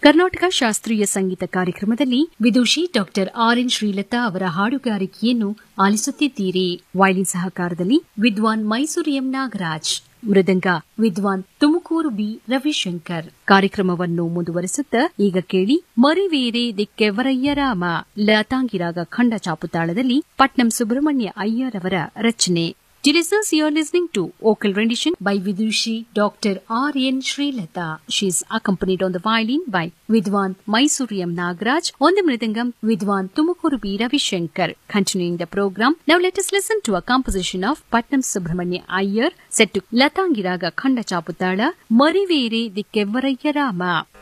ಕರ್ನಾಟಕ ಶಾಸ್ತ್ರೀಯ ಸಂಗೀತ ಕಾರ್ಯಕ್ರಮದಲ್ಲಿ ವಿದುಷಿ ಡಾಕ್ಟರ್ ಆರ್ ಎನ್ ಶ್ರೀಲತಾ ಅವರ ಹಾಡುಗಾರಿಕೆಯನ್ನು ಆಲಿಸುತ್ತಿದ್ದೀರಿ ವೈಲಿನ್ ಸಹಕಾರದಲ್ಲಿ ವಿದ್ವಾನ್ ಮೈಸೂರು ಎಂ ನಾಗರಾಜ್ ಮೃದಂಗ ವಿದ್ವಾನ್ ತುಮಕೂರು ಬಿ ರವಿಶಂಕರ್ ಕಾರ್ಯಕ್ರಮವನ್ನು ಮುಂದುವರಿಸುತ್ತಾ ಈಗ ಕೇಳಿ ಮರಿವೇರೆ ದಿಕ್ಕೆವರಯ್ಯ ರಾಮ ಲತಾಂಗಿರಾಗ ಖಂಡ ಚಾಪುತಾಳದಲ್ಲಿ ಪಟ್ನಂ ಸುಬ್ರಹ್ಮಣ್ಯ ಅಯ್ಯರ್ ಅವರ ರಚನೆ Listeners, you are listening to vocal rendition by Vidushi Dr. R. N. Srilata. She is accompanied on the violin by Vidwan Mysuriyam Nagraj, on the mridangam Vidwan Tumukuru B. Ravishankar. Continuing the program, now let us listen to a composition of Patnam Subramanya Iyer set to Latangiraga Khanda Chaputala, Marivere Dikkevvaraya Rama.